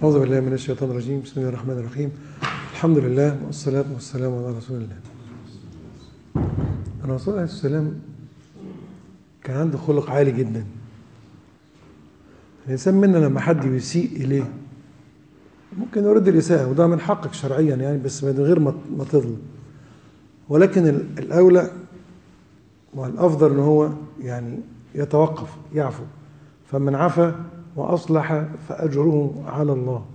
أعوذ بالله من الشيطان الرجيم بسم الله الرحمن الرحيم الحمد لله والصلاة والسلام على رسول الله الرسول عليه السلام كان عنده خلق عالي جدا الإنسان منا لما حد يسيء إليه ممكن يرد الإساءة وده من حقك شرعيا يعني بس من غير ما ما تظلم ولكن الأولى والأفضل إن هو يعني يتوقف يعفو فمن عفا وأصلح فأجره على الله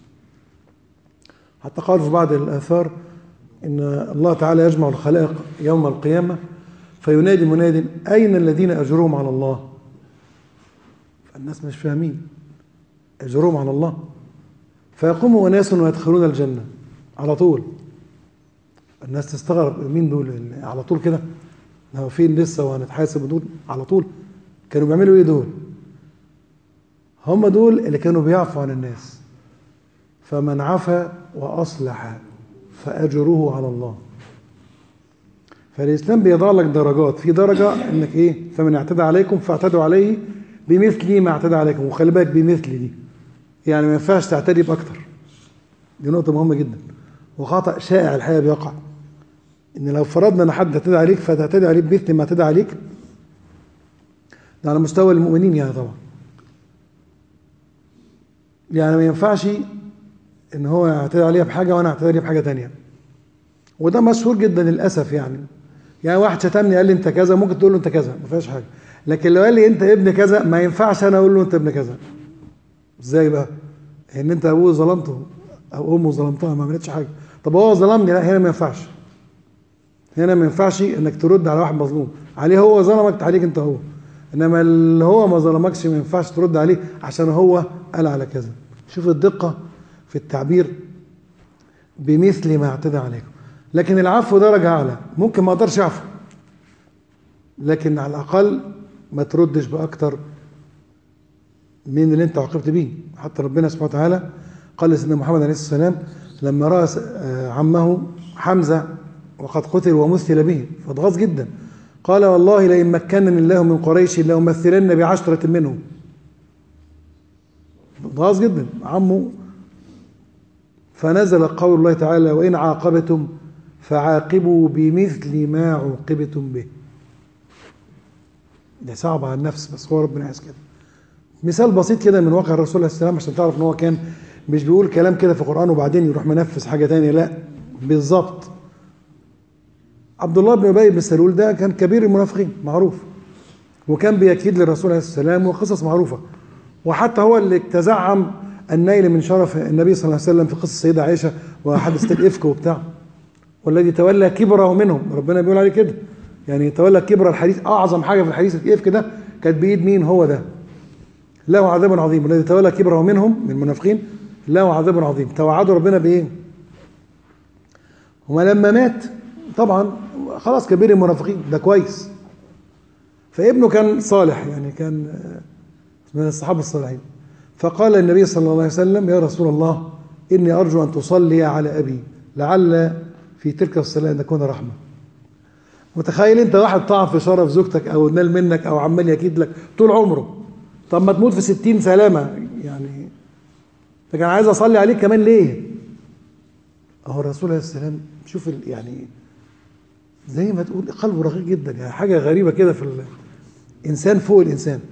حتى قال في بعض الآثار إن الله تعالى يجمع الخلائق يوم القيامة فينادي مناد أين الذين أجرهم على الله الناس مش فاهمين أجرهم على الله فيقوم أناس ويدخلون الجنة على طول الناس تستغرب مين دول على طول كده هو فين لسه وهنتحاسب دول على طول كانوا بيعملوا ايه دول هم دول اللي كانوا بيعفوا عن الناس فمن عفا واصلح فاجره على الله فالاسلام بيضع لك درجات في درجه انك ايه فمن اعتدى عليكم فاعتدوا عليه بمثل ما اعتدى عليكم وخلي بالك بمثل دي يعني ما ينفعش تعتدي باكتر دي نقطه مهمه جدا وخطا شائع الحقيقه بيقع ان لو فرضنا ان حد اعتدى عليك فتعتدي عليه بمثل ما اعتدى عليك ده على مستوى المؤمنين يعني طبعا يعني ما ينفعش ان هو يعتدي عليها بحاجه وانا اعتدي عليه بحاجه تانية وده مشهور جدا للاسف يعني يعني واحد شتمني قال لي انت كذا ممكن تقول له انت كذا ما فيهاش حاجه لكن لو قال لي انت ابن كذا ما ينفعش انا اقول له انت ابن كذا ازاي بقى ان انت ابوه ظلمته او امه ظلمتها ما عملتش حاجه طب هو ظلمني لا هنا ما ينفعش هنا ما ينفعش انك ترد على واحد مظلوم عليه هو ظلمك عليك انت هو انما اللي هو ما ظلمكش ما ينفعش ترد عليه عشان هو قال على كذا شوف الدقه في التعبير بمثل ما اعتدى عليكم لكن العفو درجه اعلى ممكن ما اقدرش اعفو لكن على الاقل ما تردش باكتر من اللي انت عاقبت بيه حتى ربنا سبحانه وتعالى قال لسيدنا محمد عليه السلام لما راى عمه حمزه وقد قتل ومثل به فاتغاظ جدا قال والله لئن مكنني الله من قريش لأمثلن بعشرة منهم اتغاظ جدا عمه فنزل قول الله تعالى وإن عاقبتم فعاقبوا بمثل ما عوقبتم به ده صعب على النفس بس هو ربنا عايز كده مثال بسيط كده من واقع الرسول عليه السلام عشان تعرف ان هو كان مش بيقول كلام كده في القرآن وبعدين يروح منفذ حاجة تانية لا بالظبط عبد الله بن ابي بن سلول ده كان كبير المنافقين معروف وكان بيكيد للرسول عليه السلام وقصص معروفه وحتى هو اللي تزعم النيل من شرف النبي صلى الله عليه وسلم في قصه السيده عائشه وحادثه الافك وبتاع والذي تولى كبره منهم ربنا بيقول عليه كده يعني تولى كبر الحديث اعظم حاجه في الحديث الافك ده كانت بايد مين هو ده له عذاب عظيم الذي تولى كبره منهم من المنافقين له عذاب عظيم توعدوا ربنا بايه وما لما مات طبعا خلاص كبير المنافقين ده كويس فابنه كان صالح يعني كان من الصحابه الصالحين فقال النبي صلى الله عليه وسلم يا رسول الله اني ارجو ان تصلي على ابي لعل في تلك الصلاه ان تكون رحمه متخيل انت واحد طعن في شرف زوجتك او نال منك او عمال يكيد لك طول عمره طب ما تموت في ستين سلامه يعني فكان عايز اصلي عليك كمان ليه اهو الرسول عليه السلام شوف يعني زي ما تقول قلبه رقيق جدا يعني حاجه غريبه كده في الانسان فوق الانسان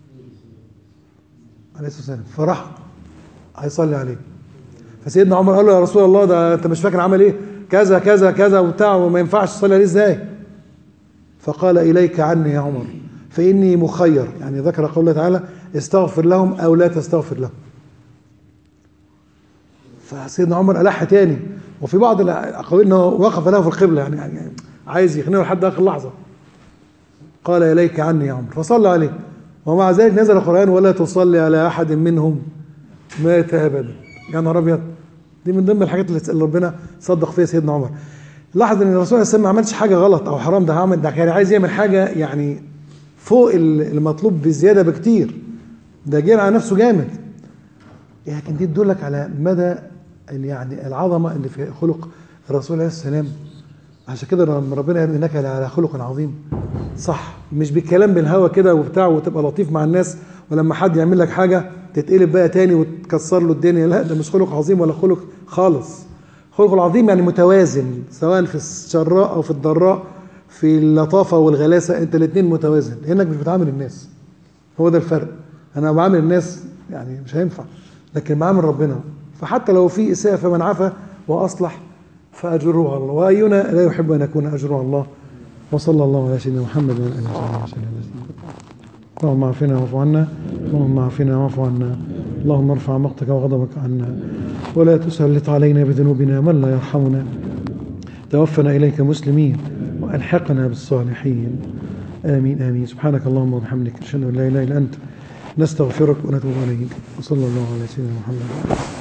عليه الصلاه والسلام فراح هيصلي عليه فسيدنا عمر قال له يا رسول الله ده انت مش فاكر عمل ايه كذا كذا كذا وبتاع وما ينفعش تصلي عليه ازاي فقال اليك عني يا عمر فاني مخير يعني ذكر قول الله تعالى استغفر لهم او لا تستغفر لهم فسيدنا عمر ألح تاني وفي بعض الاقاويل انه وقف له في القبله يعني, يعني عايز يخنقه لحد اخر لحظه قال اليك عني يا عمر فصلى عليه ومع ذلك نزل القران ولا تصلي على احد منهم مات ابدا يا نهار ابيض دي من ضمن الحاجات اللي ربنا صدق فيها سيدنا عمر لاحظ ان الرسول صلى الله عليه وسلم ما عملش حاجه غلط او حرام ده عمل ده كان عايز يعمل حاجه يعني فوق المطلوب بزياده بكتير ده جاي على نفسه جامد لكن دي تدلك على مدى يعني العظمه اللي في خلق الرسول عليه السلام عشان كده لما ربنا يقول انك على خلق عظيم صح مش بالكلام بالهوا كده وبتاع وتبقى لطيف مع الناس ولما حد يعمل لك حاجه تتقلب بقى تاني وتكسر له الدنيا لا ده مش خلق عظيم ولا خلق خالص خلق العظيم يعني متوازن سواء في الشراء او في الضراء في اللطافه والغلاسه انت الاثنين متوازن لانك مش بتعامل الناس هو ده الفرق انا بعامل الناس يعني مش هينفع لكن بعامل ربنا فحتى لو في اساءه فمن عفا واصلح فاجره على الله واينا لا يحب ان يكون اجره على الله وصلى الله على سيدنا محمد وعلى اله وصحبه وسلم اللهم اعفنا واعف عنا اللهم اعفنا واعف عنا اللهم ارفع مقتك وغضبك عنا ولا تسلط علينا بذنوبنا من لا يرحمنا توفنا اليك مسلمين والحقنا بالصالحين امين امين سبحانك اللهم وبحمدك اشهد ان لا اله الا انت نستغفرك ونتوب اليك وصلى الله على سيدنا محمد